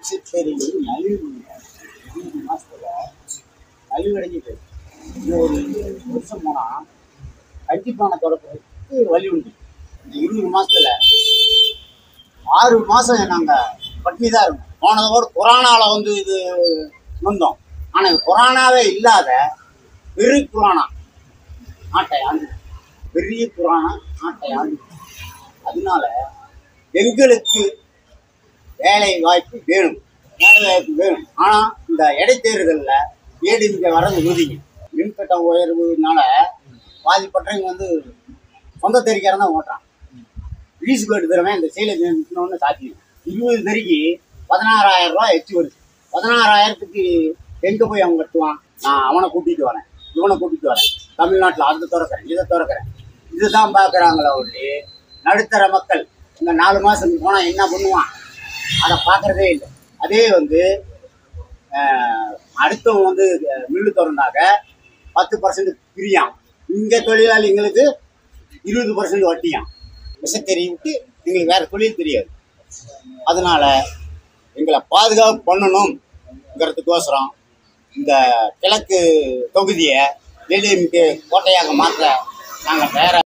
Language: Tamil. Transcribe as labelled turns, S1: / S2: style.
S1: விசைத்தறி நலிவு இருபது மாசத்துல நலிவடைஞ்சிட்டு இன்னும் ஒரு வருஷம் போனா கண்டிப்பான தொடக்கிறதுக்கு வழி உண்டு இந்த இருபது மாசத்துல ஆறு மாசம் நாங்க பட்டினி தான் இருந்தோம் போனதை கூட கொரோனால வந்து இது வந்தோம் ஆனா இது கொரோனாவே இல்லாத பெரிய புராணா நாட்டை ஆண்டு பெரிய புராணா நாட்டை ஆண்டு அதனால எங்களுக்கு வேலை வாய்ப்பு வேணும் வேலை வாய்ப்பு வேணும் ஆனா இந்த இடைத்தேர்தலில் ஏடிஎம்கே வர்றது உறுதிங்க மின்கட்ட உயர்வுனால பாதிப்பட்டவங்க வந்து சொந்த தெரிக்காரன் தான் ஓட்டுறான் லீஸுக்கு எடுத்துறவன் இந்த செயலை நிறுத்தணும்னு சாத்தியம் இருபது தறிக்கு பதினாறாயிரம் ரூபாய் எச்சு வருது பதினாறாயிரத்துக்கு எங்கே போய் அவன் கட்டுவான் நான் அவனை கூட்டிகிட்டு வரேன் இவனை கூட்டிகிட்டு வரேன் தமிழ்நாட்டில் அதை திறக்கிறேன் இதை திறக்கிறேன் இதுதான் பார்க்குறாங்களே ஒழிய நடுத்தர மக்கள் இந்த நாலு மாதத்துக்கு போனால் என்ன பண்ணுவான் அதை பார்க்குறதே இல்லை அதே வந்து ஆஹ், அடுத்தவன் வந்து அஹ், மில்லு திறந்தாக்க பத்து பர்சன்ட் பிரியான் இங்கே தொழிலாளிங்களுக்கு இருபது பர்சன்ட் வட்டியான் விசைத்தறி விட்டு எங்களுக்கு வேறு தொழில் தெரியாது அதனால எங்களை பாதுகாப்பு பண்ணணுங்கிறதுக்கோசரம் இந்த கிழக்கு தொகுதியை ஏடிஎம்கே கோட்டையாக மாற்ற நாங்கள் தயாராக